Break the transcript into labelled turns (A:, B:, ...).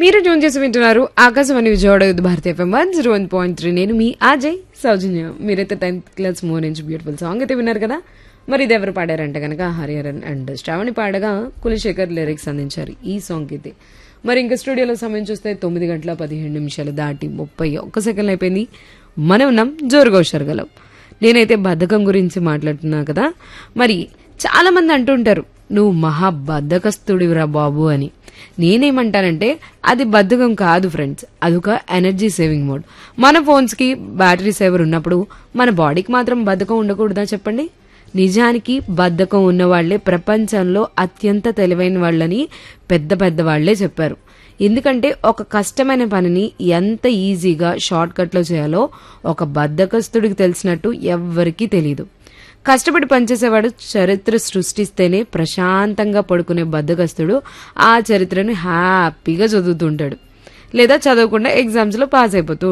A: మీరు ట్యూన్ చేసి వింటున్నారు ఆకాశవాణి విజయవాడ యుద్ధ భారతి FM one zero one point three నేను మీ అజయ్ సౌజన్య మీరైతే టెన్త్ క్లాస్ మోర్ నుంచి బ్యూటిఫుల్ సాంగ్ అయితే విన్నారు కదా మరి ఇది ఎవరు పాడారంటే కనుక హరిహరన్ అండ్ శ్రావణి పాడగా కులశేఖర్ లిరిక్స్ అందించారు ఈ సాంగ్ అయితే మరి ఇంకా స్టూడియోలో సమయం చూస్తే తొమ్మిది గంటల పదిహేను నిమిషాలు దాటి ముప్పై ఒక్క సెకండ్ అయిపోయింది మనం ఉన్నాం జోరుగా షరగలం నేనైతే బద్ధకం గురించి మాట్లాడుతున్నా కదా మరి చాలా మంది అంటుంటారు నువ్వు మహా బద్ధకస్తుడివిరా బాబు అని నేనేమంటానంటే అది బద్ధకం కాదు ఫ్రెండ్స్ అదొక ఎనర్జీ సేవింగ్ మోడ్ మన ఫోన్స్ కి బ్యాటరీ సేవర్ ఉన్నప్పుడు మన బాడీకి మాత్రం బద్ధకం ఉండకూడదా చెప్పండి నిజానికి బద్ధకం ఉన్న వాళ్లే ప్రపంచంలో అత్యంత తెలివైన వాళ్ళని పెద్ద పెద్ద వాళ్లే చెప్పారు ఎందుకంటే ఒక కష్టమైన పనిని ఎంత ఈజీగా షార్ట్ కట్ లో చేయాలో ఒక బద్ధకస్తుడికి తెలిసినట్టు ఎవ్వరికీ తెలియదు కష్టపడి పనిచేసేవాడు చరిత్ర సృష్టిస్తేనే ప్రశాంతంగా పడుకునే బద్దగస్తుడు ఆ చరిత్రను హ్యాపీగా చదువుతుంటాడు లేదా చదవకుండా ఎగ్జామ్స్ లో పాస్ అయిపోతూ